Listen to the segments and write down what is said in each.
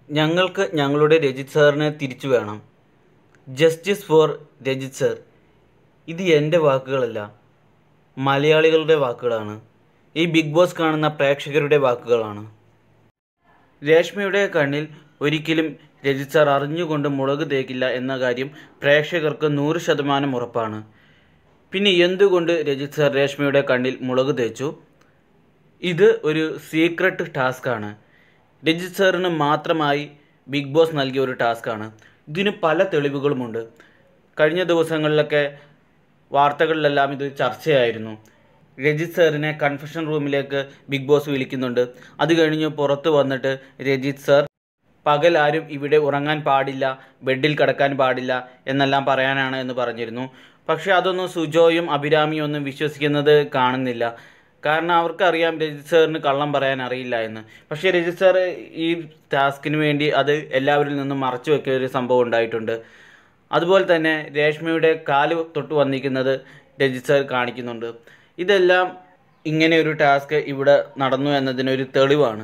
ഞങ്ങൾക്ക് ഞങ്ങളുടെ രജിത് സാറിനെ തിരിച്ചു വേണം ജസ്റ്റിസ് ഫോർ രജിത് സർ ഇത് എൻ്റെ വാക്കുകളല്ല മലയാളികളുടെ വാക്കുകളാണ് ഈ ബിഗ് ബോസ് കാണുന്ന പ്രേക്ഷകരുടെ വാക്കുകളാണ് രേഷ്മയുടെ കണ്ണിൽ ഒരിക്കലും രജിത് സാർ അറിഞ്ഞുകൊണ്ട് മുളക് തേക്കില്ല എന്ന കാര്യം പ്രേക്ഷകർക്ക് നൂറ് ശതമാനം ഉറപ്പാണ് പിന്നെ എന്തുകൊണ്ട് രജിത് സാർ രേഷ്മയുടെ കണ്ണിൽ മുളക് തേച്ചു ഇത് ഒരു സീക്രട്ട് ടാസ്ക്കാണ് രജിത് സാറിന് മാത്രമായി ബിഗ് ബോസ് നൽകിയ ഒരു ടാസ്ക്കാണ് ഇതിന് പല തെളിവുകളുമുണ്ട് കഴിഞ്ഞ ദിവസങ്ങളിലൊക്കെ വാർത്തകളിലെല്ലാം ഇത് ചർച്ചയായിരുന്നു രജിത് സാറിനെ കൺഫെഷൻ റൂമിലേക്ക് ബിഗ് ബോസ് വിളിക്കുന്നുണ്ട് അത് കഴിഞ്ഞ് പുറത്ത് വന്നിട്ട് രജിത് സാർ പകൽ ആരും ഇവിടെ ഉറങ്ങാൻ പാടില്ല ബെഡിൽ കിടക്കാൻ പാടില്ല എന്നെല്ലാം പറയാനാണ് എന്ന് പറഞ്ഞിരുന്നു പക്ഷേ അതൊന്നും സുജോയും അഭിരാമിയും ഒന്നും വിശ്വസിക്കുന്നത് കാണുന്നില്ല കാരണം അവർക്കറിയാം രജിത് സാറിന് കള്ളം പറയാൻ അറിയില്ല എന്ന് പക്ഷേ രജിത് സാർ ഈ ടാസ്കിന് വേണ്ടി അത് എല്ലാവരിൽ നിന്നും മറച്ചു വെക്കിയ ഒരു സംഭവം ഉണ്ടായിട്ടുണ്ട് അതുപോലെ തന്നെ രേഷ്മയുടെ കാല് തൊട്ട് വന്നിരിക്കുന്നത് രജിത് സാർ കാണിക്കുന്നുണ്ട് ഇതെല്ലാം ഇങ്ങനെ ഒരു ടാസ്ക് ഇവിടെ നടന്നു എന്നതിനൊരു തെളിവാണ്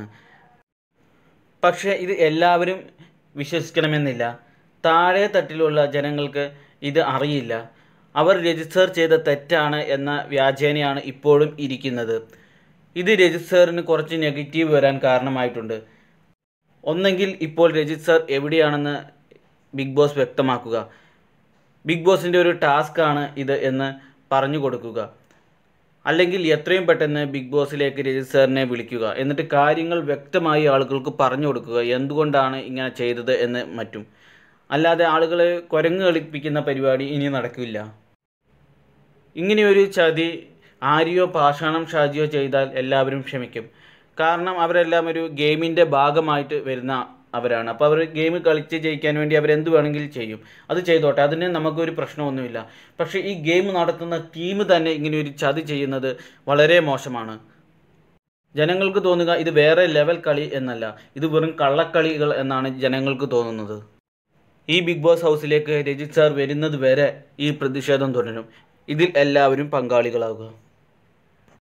പക്ഷേ ഇത് എല്ലാവരും വിശ്വസിക്കണമെന്നില്ല താഴെ തട്ടിലുള്ള ജനങ്ങൾക്ക് ഇത് അറിയില്ല അവർ രജിസ്റ്റർ ചെയ്ത തെറ്റാണ് എന്ന വ്യാജേനയാണ് ഇപ്പോഴും ഇരിക്കുന്നത് ഇത് രജിസ്റ്ററിന് കുറച്ച് നെഗറ്റീവ് വരാൻ കാരണമായിട്ടുണ്ട് ഒന്നെങ്കിൽ ഇപ്പോൾ രജിത് സർ എവിടെയാണെന്ന് ബിഗ് ബോസ് വ്യക്തമാക്കുക ബിഗ് ബോസിൻ്റെ ഒരു ടാസ്ക്കാണ് ഇത് എന്ന് പറഞ്ഞു കൊടുക്കുക അല്ലെങ്കിൽ എത്രയും പെട്ടെന്ന് ബിഗ് ബോസിലേക്ക് രജിത് സാറിനെ വിളിക്കുക എന്നിട്ട് കാര്യങ്ങൾ വ്യക്തമായി ആളുകൾക്ക് പറഞ്ഞു കൊടുക്കുക എന്തുകൊണ്ടാണ് ഇങ്ങനെ ചെയ്തത് എന്ന് മറ്റും അല്ലാതെ ആളുകളെ കുരങ്ങ് കളിപ്പിക്കുന്ന പരിപാടി ഇനി നടക്കില്ല ഇങ്ങനെയൊരു ചതി ആര്യോ പാഷാണം ഷാജിയോ ചെയ്താൽ എല്ലാവരും ക്ഷമിക്കും കാരണം അവരെല്ലാം ഒരു ഗെയിമിൻ്റെ ഭാഗമായിട്ട് വരുന്ന അവരാണ് അപ്പോൾ അവർ ഗെയിം കളിച്ച് ജയിക്കാൻ വേണ്ടി അവരെന്ത് വേണമെങ്കിലും ചെയ്യും അത് ചെയ്തോട്ടെ അതിന് നമുക്കൊരു പ്രശ്നമൊന്നുമില്ല പക്ഷേ ഈ ഗെയിം നടത്തുന്ന ടീം തന്നെ ഇങ്ങനെ ഒരു ചതി ചെയ്യുന്നത് വളരെ മോശമാണ് ജനങ്ങൾക്ക് തോന്നുക ഇത് വേറെ ലെവൽ കളി എന്നല്ല ഇത് വെറും കള്ളക്കളികൾ എന്നാണ് ജനങ്ങൾക്ക് തോന്നുന്നത് ഈ ബിഗ് ബോസ് ഹൗസിലേക്ക് രജിത് സാർ വരുന്നത് വരെ ഈ പ്രതിഷേധം തുടരും ഇതിൽ എല്ലാവരും പങ്കാളികളാകുക